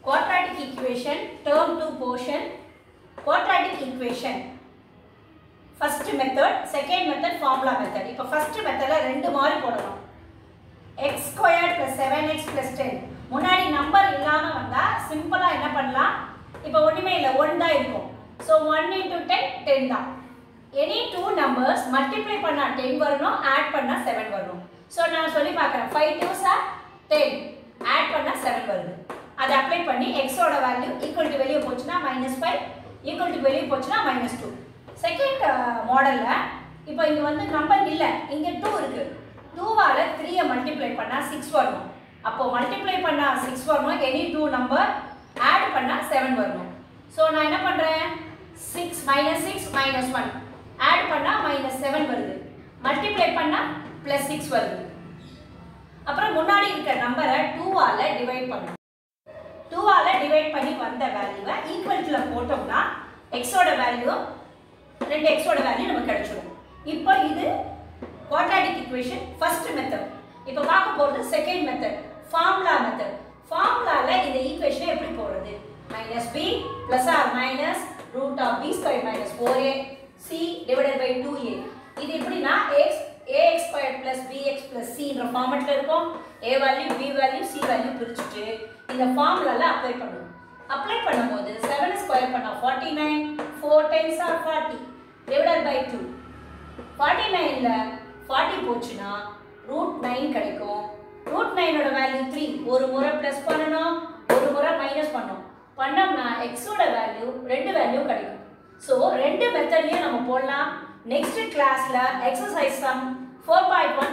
quadratic equation term 2 portion quadratic equation first method second method formula method இப்போ first methodல ரெண்டு மாதிரி போடணும் x squared plus 7x plus 10 முன்னாடி number இல்லாம வந்தா சிம்பிளா என்ன பண்ணலாம் இப்போ ஒண்ணுமே இல்ல 1 தான் இருக்கும் so one into ten ten தான் எனி டூ நம்பர்ஸ் மல்டிப்ளை பண்ணா டென் வரணும் ஆட் பண்ணா செவன் வரணும் ஸோ நான் சொல்லி பார்க்குறேன் five two sir ten add பண்ணா செவன் வருது அதை அப்ளை பண்ணி எக்ஸோட வேல்யூ ஈக்குவல் டு வெளியே போச்சுன்னா மைனஸ் ஃபைவ் ஈக்குவல் டு வெளியே போச்சுன்னா மைனஸ் டூ செகண்ட் மாடலில் இப்போ இங்கே வந்து நம்பர் இல்லை இங்கே டூ இருக்குது டூவால் த்ரீயை மல்டிப்ளை பண்ணால் சிக்ஸ் வரணும் அப்போ மல்டிப்ளை பண்ணால் சிக்ஸ் வரணும் எனி டூ நம்பர் ஆட் பண்ணால் செவன் வரணும் ஸோ நான் என்ன பண்ணுறேன் six minus six minus one add பண்ணால் மைனஸ் செவன் வருது மல்டிப்ளை பண்ணால் ப்ளஸ் சிக்ஸ் வருது அப்புறம் முன்னாடி இருக்கிற நம்பரை டூவால் டிவைட் பண்ணணும் டூவால் டிவைட் பண்ணி வந்த வேல்யூவை ஈக்குவல்ட்டில் போட்டோம்னா எக்ஸோட வேல்யூ ரெண்டு எக்ஸோட வேல்யூ நமக்கு கிடைச்சிடும் இப்போ இது குவாட்ராட்டிக் ஈக்குவேஷன் ஃபர்ஸ்ட் மெத்தட் இப்போ பார்க்க போகிறது செகண்ட் மெத்தட் ஃபார்முலா மெத்தட் ஃபார்முலாவில் இந்த ஈக்குவேஷனை எப்படி போடுறது minus b plus or minus root of b square minus four a c divided by two a இது எப்படின்னா x a x square plus b x plus சின்ற ஃபார்மெட்டில் இருக்கும் a value b value c value பிரிச்சுட்டு இந்த ஃபார்முலாவில் அப்ளை பண்ணணும் அப்ளை பண்ணும்போது செவன் ஸ்கொயர் பண்ணால் forty nine four times or forty divided by two forty நைனில் ஃபார்ட்டி போச்சுன்னா ரூட் நைன் கிடைக்கும் ரூட் நைனோட வேல்யூ த்ரீ ஒரு முறை ப்ளஸ் பண்ணணும் ஒரு முறை மைனஸ் பண்ணணும் பண்ணோம்னா எக்ஸோட வேல்யூ ரெண்டு வேல்யூ கிடைக்கும் ஸோ ரெண்டு மெத்தட்லையும் நம்ம போடலாம் நெக்ஸ்ட் கிளாஸில் எக்ஸசைஸ் சம் ஃபோர் பாயிண்ட்